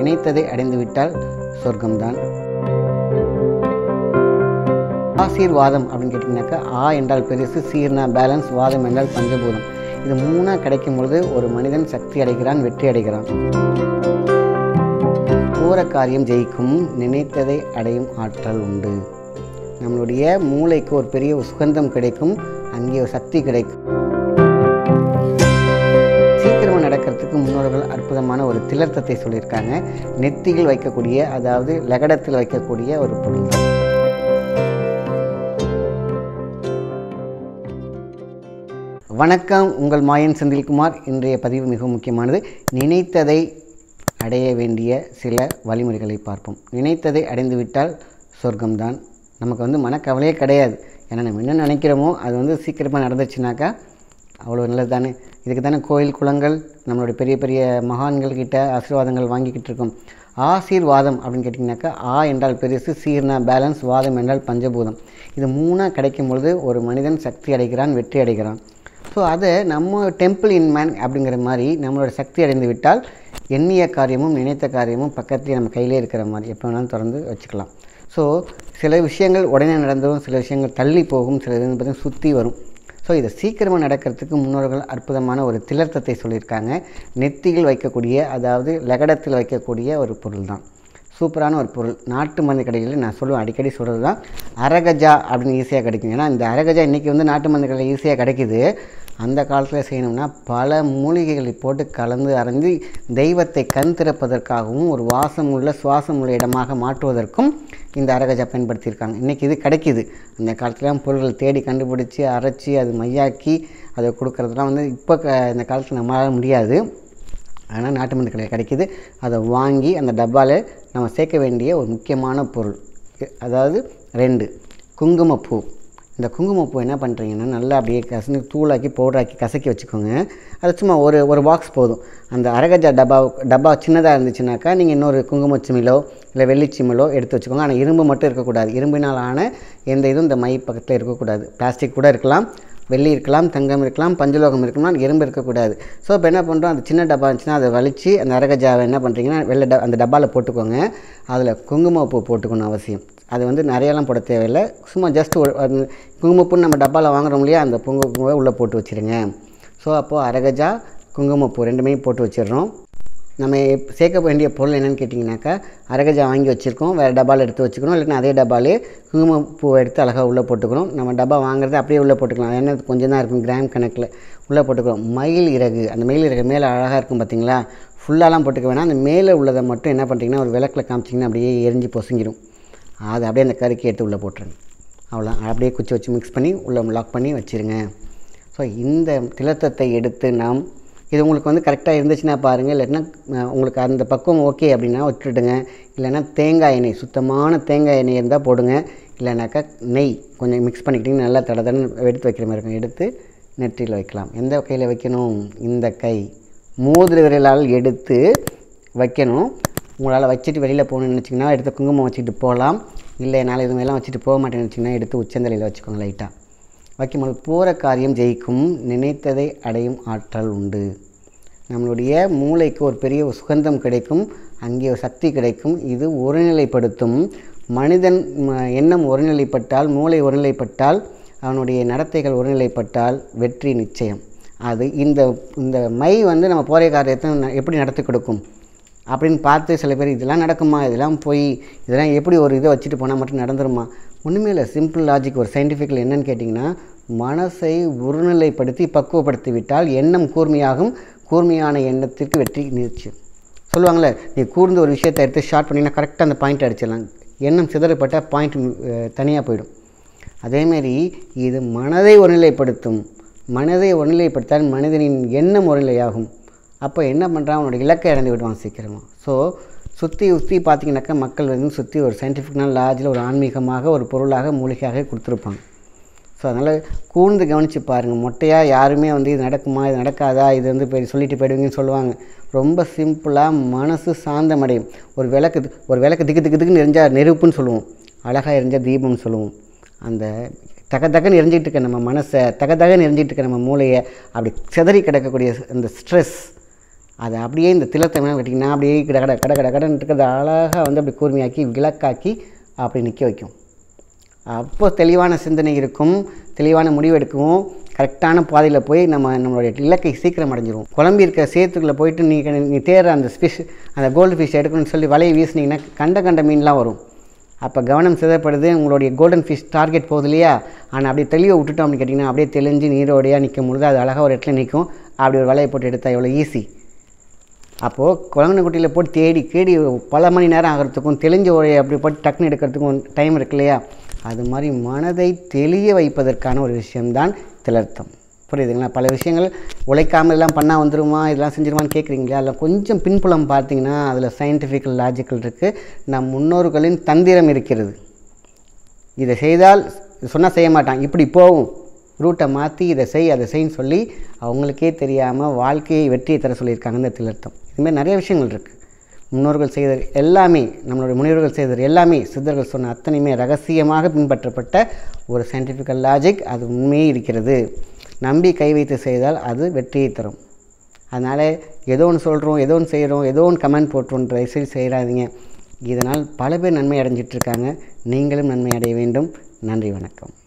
நினைத்ததை அடைந்துவிட்டால் சொர்க்கம்தான் ஆசீர்வாதம் அப்படின்னு கேட்டிங்கனாக்கா ஆ என்றால் பெருசு சீர்னா பேலன்ஸ் வாதம் என்றால் பஞ்சபூதம் இது மூணாக கிடைக்கும் பொழுது ஒரு மனிதன் சக்தி அடைகிறான் வெற்றி அடைகிறான் போற காரியம் ஜெயிக்கும் நினைத்ததை அடையும் ஆற்றல் உண்டு நம்மளுடைய மூளைக்கு ஒரு பெரிய ஒரு சுகந்தம் கிடைக்கும் அங்கே ஒரு சக்தி கிடைக்கும் சீக்கிரமாக நடக்கிறதுக்கு முன்னோர்கள் அற்புதமான ஒரு திலர்த்தத்தை சொல்லியிருக்காங்க நெத்தியில் வைக்கக்கூடிய அதாவது லகடத்தில் வைக்கக்கூடிய ஒரு பொருள் தான் வணக்கம் உங்கள் மாயன் செந்தில்குமார் இன்றைய பதிவு மிகவும் முக்கியமானது நினைத்ததை அடைய வேண்டிய சில வழிமுறைகளை பார்ப்போம் நினைத்ததை அடைந்துவிட்டால் சொர்க்கம்தான் நமக்கு வந்து மனக்கவலையே கிடையாது ஏன்னா நம்ம என்ன நினைக்கிறோமோ அது வந்து சீக்கிரமாக நடந்துச்சுனாக்கா அவ்வளோ நல்லது தானே இதுக்கு தானே கோயில் குளங்கள் நம்மளுடைய பெரிய பெரிய மகான்கள் கிட்ட ஆசீர்வாதங்கள் வாங்கிக்கிட்டு இருக்கோம் ஆசீர்வாதம் அப்படின்னு கேட்டிங்கனாக்கா ஆ என்றால் பெருசு சீர்னா பேலன்ஸ் வாதம் என்றால் பஞ்சபூதம் இது மூணாக கிடைக்கும் பொழுது ஒரு மனிதன் சக்தி அடைகிறான் வெற்றி அடைகிறான் ஸோ அதை நம்ம டெம்பிள் இன் மேன் அப்படிங்கிற மாதிரி நம்மளோட சக்தி அடைந்து விட்டால் எண்ணிய காரியமும் நினைத்த காரியமும் பக்கத்துலேயே நம்ம கையிலே இருக்கிற மாதிரி எப்போ வேணாலும் திறந்து வச்சுக்கலாம் ஸோ சில விஷயங்கள் உடனே நடந்துடும் சில விஷயங்கள் தள்ளி போகும் சில இது வந்து பார்த்திங்கன்னா சுற்றி வரும் ஸோ இதை சீக்கிரமாக நடக்கிறதுக்கு முன்னோர்கள் அற்புதமான ஒரு திலர்த்தத்தை சொல்லியிருக்காங்க நெத்தியில் வைக்கக்கூடிய அதாவது லகடத்தில் வைக்கக்கூடிய ஒரு பொருள் தான் சூப்பரான ஒரு பொருள் நாட்டு மருந்து கடைகளில் நான் சொல்லுவேன் அடிக்கடி சொல்கிறது தான் அரகஜா அப்படின்னு ஈஸியாக கிடைக்கும் ஏன்னா இந்த அரகஜா இன்றைக்கி வந்து நாட்டு மருந்து கடையில் ஈஸியாக கிடைக்குது அந்த காலத்தில் செய்யணும்னா பல மூலிகைகளை போட்டு கலந்து அரைஞ்சு தெய்வத்தை கண் திறப்பதற்காகவும் ஒரு வாசம் உள்ள சுவாசம் உள்ள இடமாக மாற்றுவதற்கும் இந்த அரகஜா பயன்படுத்தியிருக்காங்க இன்றைக்கி இது கிடைக்கிது அந்த காலத்துலாம் பொருள்கள் தேடி கண்டுபிடிச்சி அரைச்சி அது மையாக்கி அதை கொடுக்கறதுலாம் வந்து இப்போ க இந்த காலத்தில் நம்மளால் முடியாது ஆனால் நாட்டு மருந்து கடையில் கிடைக்கிது அதை வாங்கி அந்த டப்பாவில் நம்ம சேர்க்க வேண்டிய ஒரு முக்கியமான பொருள் அதாவது ரெண்டு குங்குமப்பூ இந்த குங்குமப்பூ என்ன பண்ணுறீங்கன்னா நல்லா அப்படியே கசந்து தூளாக்கி பவுடராக்கி கசக்கி வச்சுக்கோங்க அது சும்மா ஒரு ஒரு பாக்ஸ் போதும் அந்த அரகஜா டப்பா டப்பா சின்னதாக இருந்துச்சுனாக்கா நீங்கள் இன்னொரு குங்குமச்சிமிலோ இல்லை வெள்ளிச்சிமிலோ எடுத்து வச்சுக்கோங்க ஆனால் இரும்பு மட்டும் இருக்கக்கூடாது இரும்பினால் ஆன எந்த இதுவும் இந்த மை பக்கத்தில் இருக்கக்கூடாது பிளாஸ்டிக் கூட இருக்கலாம் வெள்ளி இருக்கலாம் தங்கம் இருக்கலாம் பஞ்சலோகம் இருக்கலாம் எறும்பு இருக்கக்கூடாது ஸோ இப்போ என்ன பண்ணுறோம் அந்த சின்ன டப்பா இருந்துச்சுன்னா அதை வலித்து அந்த அரகஜாவை என்ன பண்ணுறீங்கன்னா வெள்ளை ட அந்த டப்பாவில் போட்டுக்கோங்க அதில் குங்குமப்பூ போட்டுக்கணும் அவசியம் அது வந்து நிறையெல்லாம் போட தேவையில்லை சும்மா ஜஸ்ட் ஒரு குங்குமப்பூன்னு நம்ம டப்பாவில் வாங்குறோம் இல்லையா அந்த குங்குமப்பூவை உள்ளே போட்டு வச்சுருங்க ஸோ அப்போது அரகஜா குங்குமப்பூ ரெண்டுமே போட்டு வச்சிடுறோம் நம்ம சேர்க்க வேண்டிய பொருள் என்னென்னு கேட்டிங்கனாக்கா அரகஜா வாங்கி வச்சுருக்கோம் வேறு டப்பாவில் எடுத்து வச்சுக்கணும் இல்லைன்னா அதே டப்பாலே குங்குமப்பூவை எடுத்து அழகாக உள்ளே போட்டுக்கணும் நம்ம டப்பா வாங்குறது அப்படியே உள்ளே போட்டுக்கலாம் ஏன்னா கொஞ்சம் தான் இருக்கும் கிராம் கணக்கில் உள்ளே போட்டுக்கிறோம் மயில் இறகு அந்த மயில் இறகு மேலே அழகாக இருக்கும் பார்த்தீங்களா ஃபுல்லாலாம் போட்டுக்க வேணாம் அந்த மேலே உள்ளதை மட்டும் என்ன பண்ணுறீங்கன்னா ஒரு விளக்கில் காமிச்சிங்கன்னா அப்படியே எரிஞ்சு பொசுங்கிடும் அதை அப்படியே அந்த கறிக்கு எடுத்து உள்ளே போட்டுருங்க அவ்வளோ அப்படியே குச்சி வச்சு மிக்ஸ் பண்ணி உள்ளே லாக் பண்ணி வச்சுருங்க ஸோ இந்த திலத்தத்தை எடுத்து நாம் இது உங்களுக்கு வந்து கரெக்டாக இருந்துச்சுன்னா பாருங்கள் இல்லைன்னா உங்களுக்கு அந்த பக்குவம் ஓகே அப்படின்னா விட்டுடுங்க இல்லைன்னா தேங்காய் எண்ணெய் சுத்தமான தேங்காய் எண்ணெய் இருந்தால் போடுங்க இல்லைனாக்கா நெய் கொஞ்சம் மிக்ஸ் பண்ணிக்கிட்டிங்கன்னா நல்லா தட தடன்னு எடுத்து வைக்கிற மாதிரி இருக்கும் எடுத்து நெற்றியில் வைக்கலாம் எந்த கையில் வைக்கணும் இந்த கை மோதிர விரலால் எடுத்து வைக்கணும் உங்களால் வச்சுட்டு வெளியில் போகணும்னு நினச்சிங்கன்னா எடுத்து குங்குமம் வச்சுட்டு போகலாம் இல்லை என்னால் இது மாதிரிலாம் வச்சுட்டு போக மாட்டேன்னு நினச்சிங்கன்னா எடுத்து உச்சந்தலையில் வச்சுக்கோங்க லைட்டாக வைக்கும்போது போகிற காரியம் ஜெயிக்கும் நினைத்ததை அடையும் ஆற்றல் உண்டு நம்மளுடைய மூளைக்கு ஒரு பெரிய ஒரு சுகந்தம் கிடைக்கும் அங்கே ஒரு சக்தி கிடைக்கும் இது ஒருநிலைப்படுத்தும் மனிதன் எண்ணம் ஒருநிலைப்பட்டால் மூளை ஒருநிலைப்பட்டால் அவனுடைய நடத்தைகள் ஒருநிலைப்பட்டால் வெற்றி நிச்சயம் அது இந்த இந்த மை வந்து நம்ம போகிற காரியத்தை எப்படி நடத்தி கொடுக்கும் அப்படின்னு பார்த்து சில பேர் இதெல்லாம் நடக்குமா இதெல்லாம் போய் இதெல்லாம் எப்படி ஒரு இதை வச்சுட்டு போனால் மட்டும் நடந்துருமா ஒன்றுமே இல்லை சிம்பிள் லாஜிக் ஒரு சயின்டிஃபிக்கில் என்னன்னு கேட்டிங்கன்னா மனசை ஒருநிலைப்படுத்தி பக்குவப்படுத்தி விட்டால் எண்ணம் கூர்மையாகும் கூர்மையான எண்ணத்திற்கு வெற்றி நிச்சயம் சொல்லுவாங்களே நீ கூர்ந்து ஒரு விஷயத்தை எடுத்து ஷார்ட் பண்ணிங்கன்னா கரெக்டாக அந்த பாயிண்ட் அடிச்சிடலாம் எண்ணம் சிதறப்பட்ட பாயிண்ட் தனியாக போயிடும் அதேமாரி இது மனதை ஒருநிலைப்படுத்தும் மனதை ஒருநிலைப்படுத்தால் மனிதனின் எண்ணம் ஒருநிலையாகும் அப்போ என்ன பண்ணுறான் அவனோட இலக்கை இழந்து விடுவான் சீக்கிரமாக ஸோ சுற்றி சுற்றி பார்த்தீங்கன்னாக்கா மக்கள் வந்து சுற்றி ஒரு சயின்டிஃபிக்னால் லாஜில் ஒரு ஆன்மீகமாக ஒரு பொருளாக மூலிகையாக கொடுத்துருப்பாங்க ஸோ அதனால் கூர்ந்து கவனித்து பாருங்கள் மொட்டையாக யாருமே வந்து இது நடக்குமா இது நடக்காதா இது வந்து போய் சொல்லிட்டு போயிடுவீங்கன்னு சொல்லுவாங்க ரொம்ப சிம்பிளாக மனசு சாந்தமடையும் ஒரு விளக்கு ஒரு விளக்கு திக்கு திக்கு திக்குன்னு எரிஞ்சால் நெருப்புன்னு சொல்லுவோம் அழகாக எரிஞ்சால் தீபம்னு சொல்லுவோம் அந்த தக தகன்னு எரிஞ்சிட்டு இருக்க நம்ம மனசை தக தகன்னு எரிஞ்சிட்டு இருக்க நம்ம மூளையை அப்படி சிதறி கிடக்கக்கூடிய அந்த ஸ்ட்ரெஸ் அதை அப்படியே இந்த திலத்தை வேணால் வெட்டிங்கன்னா அப்படியே கட கட கட கட கடன்னு இருக்கிறத அழகாக வந்து அப்படி கூர்மையாக்கி விளக்காக்கி அப்படி நிற்க வைக்கும் அப்போ தெளிவான சிந்தனை இருக்கும் தெளிவான முடிவு எடுக்கவும் கரெக்டான பாதையில் போய் நம்ம நம்மளுடைய இலக்கை சீக்கிரம் அடைஞ்சிருவோம் குழம்பி இருக்கிற சேத்துக்குள்ளே போயிட்டு நீ நீ தேடுற அந்த ஃபிஷ் அந்த கோல்டு ஃபிஷ் எடுக்கணும்னு சொல்லி வலையை வீசுனீங்கன்னா கண்ட கண்ட மீன்லாம் வரும் அப்போ கவனம் சிதப்படுது உங்களுடைய கோல்டன் ஃபிஷ் டார்கெட் போகுது இல்லையா ஆனால் அப்படியே தெளிவை விட்டுட்டோம் அப்படின்னு கேட்டிங்கன்னா அப்படியே தெளிஞ்சு நீரோடையாக நிற்கும் பொழுது அது அழகாக ஒரு இடத்துல நிற்கும் அப்படி ஒரு வலையை போட்டு எடுத்தால் எவ்வளோ ஈஸி அப்போது குழந்தை குட்டியில் போட்டு தேடி தேடி பல மணி நேரம் ஆகிறதுக்கும் தெளிஞ்ச ஒரு அப்படி போட்டு டக்குன்னு எடுக்கிறதுக்கும் டைம் இருக்கு இல்லையா அது மாதிரி மனதை தெளிய வைப்பதற்கான ஒரு விஷயம்தான் திளர்த்தம் புரியுதுங்களா பல விஷயங்கள் உழைக்காமல் எல்லாம் பண்ணால் வந்துருமா இதெல்லாம் செஞ்சிருமான்னு கேட்குறீங்களா அதில் கொஞ்சம் பின்புலம் பார்த்தீங்கன்னா அதில் சயின்டிஃபிக்கல் லாஜிக்கல் இருக்குது நம் முன்னோர்களின் தந்திரம் இருக்கிறது இதை செய்தால் சொன்னால் செய்ய மாட்டான் இப்படி போகும் ரூட்டை மாற்றி இதை செய் அதை செய்ன்னு சொல்லி அவங்களுக்கே தெரியாமல் வாழ்க்கையை வெற்றியை தர சொல்லியிருக்காங்க இந்த திலர்த்தம் இதுமாதிரி நிறைய விஷயங்கள் இருக்குது முன்னோர்கள் செய்தது எல்லாமே நம்மளுடைய முனிவர்கள் செய்தது எல்லாமே சித்தர்கள் சொன்ன அத்தனையுமே ரகசியமாக பின்பற்றப்பட்ட ஒரு சயின்டிஃபிக்கல் லாஜிக் அது உண்மையே இருக்கிறது நம்பி கை வைத்து செய்தால் அது வெற்றியை தரும் அதனால் ஏதோ ஒன்று சொல்கிறோம் ஏதோ ஒன்று செய்கிறோம் ஏதோ ஒன்று கமெண்ட் போட்டுருவோம் தயவுசெய்து செய்கிறாதீங்க இதனால் பல பேர் நன்மை அடைஞ்சிட்ருக்காங்க நீங்களும் நன்மை அடைய வேண்டும் நன்றி வணக்கம்